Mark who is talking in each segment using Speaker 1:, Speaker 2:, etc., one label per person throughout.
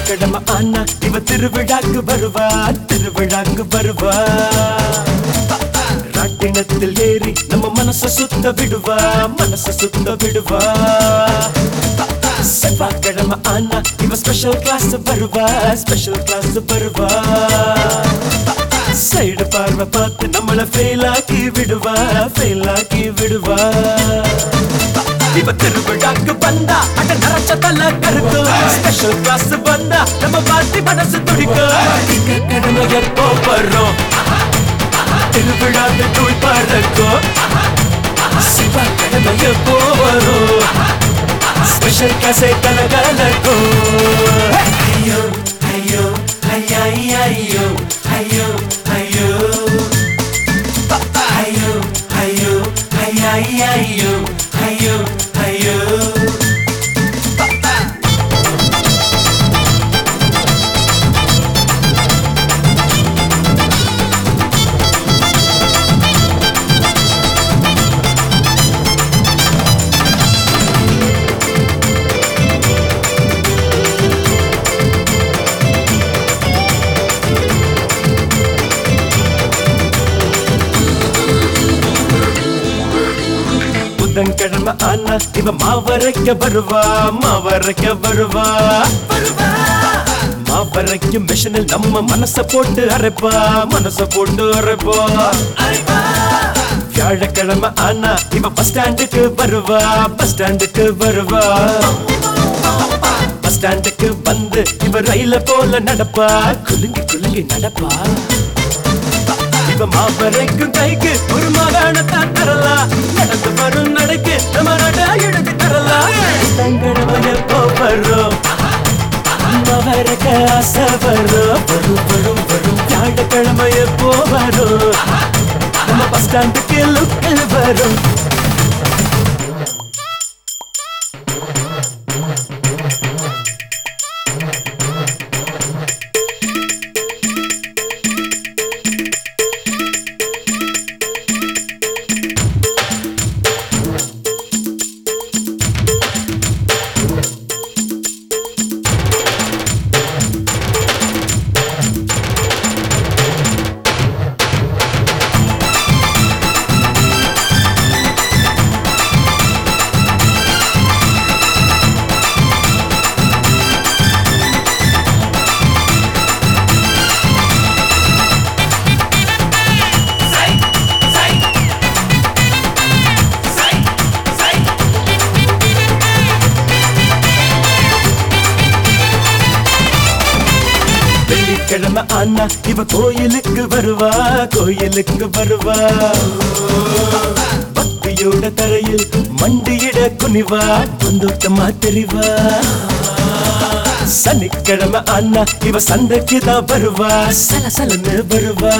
Speaker 1: புதன்கிழமை ஆனா இவ திருவிழாக்கு வருவா திருவிழாக்கு வருவா ராட்டினத்தில் ஏறி நம்ம மனச சுத்த விடுவா மனச சுத்த விடுவா செவ்வாய்க்கிழமை ஆனா இவ ஸ்பெஷல் கிளாஸ் வருவா ஸ்பெஷல் கிளாஸ் வருவா சைடு பார்வை பார்த்து நம்மள ஃபெயில் ஆக்கி விடுவா ஃபெயில் ஆக்கி விடுவா இவ திருவிழாக்கு வந்தா அட நரச்ச தல கருக்கும் ஸ்பெஷல் கிளாஸ் வந்தா நம்ம பார்த்தி மனசு துடிக்கும் கடமை எப்போ வரும் திருவிழாக்கு தூள் பறக்கும் சிவா கடமை எப்போ வரும் ஸ்பெஷல் கிளாஸே கலகலக்கும் ஐயோ ஐயோ ஐயா ஐயோ ஐயோ ஐயோ ஐயோ ஐயோ ஐயா ஐயோ ஐயோ ஐயோ புதன்கிழமை ஆனா இவ மாவரைக்க வருவா மாவரைக்க வருவா மாவரைக்கு மிஷினில் நம்ம மனச போட்டு அரைப்பா மனச போட்டு அரைப்பா வியாழக்கிழமை ஆனா இவ பஸ் ஸ்டாண்டுக்கு வருவா பஸ் ஸ்டாண்டுக்கு வருவா பஸ் ஸ்டாண்டுக்கு வந்து இவ ரயில போல நடப்பா குலுங்கி குலுங்கி நடப்பா இவ மாவரைக்கும் கைக்கு ஒரு மகாணத்தான் தரலாம் நடந்து வரும் நடைக்கு நம்ம நட எழுதி தரலாம் தங்கடமைய போவரும் மாவரைக்க ஆசை வரும் வரும் வரும் வரும் வியாழக்கிழமைய போவரும் நம்ம பஸ் ஸ்டாண்டுக்கு லுக்கில் வரும் வெள்ளிக்கிழமை ஆனா இவ கோயிலுக்கு வருவா கோயிலுக்கு வருவா பக்தியோட தரையில் மண்டியிட குனிவா பந்தோட்டமா தெரிவா சனிக்கிழமை ஆனா இவ சந்தைக்கு தான் வருவா சலசலன்னு வருவா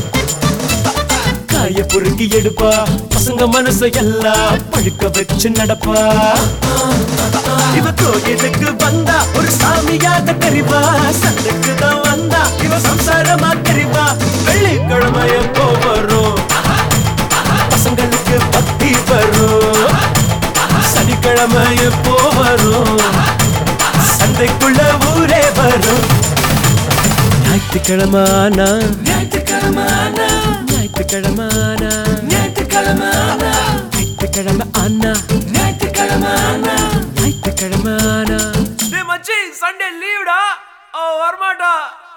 Speaker 1: காய பொறுக்கி எடுப்பா பசங்க மனச எல்லாம் பழுக்க வச்சு நடப்பா இவ கோயிலுக்கு வந்தா ஒரு சாமியாக தெரிவா சந்தைக்கு தான் வந்தா இவ சம்சாரமா தெரிவா வெள்ளிக்கிழமை எப்போ வரும் பசங்களுக்கு பக்தி வரும் சனிக்கிழமை எப்போ வரும் சந்தைக்குள்ள ஊரே வரும் ஞாயிற்றுக்கிழமை ஆனா ஞாயிற்றுக்கிழமை ஆனா ஞாயிற்றுக்கிழமை ஆனா ஞாயிற்றுக்கிழமை ஆனா ஞாயிற்றுக்கிழமை ஆனா ஞாயிற்றுக்கிழமை ஆனா ஞாயிற்றுக்கிழமை ஆனா
Speaker 2: டேய் மச்சி சண்டே லீவ்டா அவ வரமாட்டா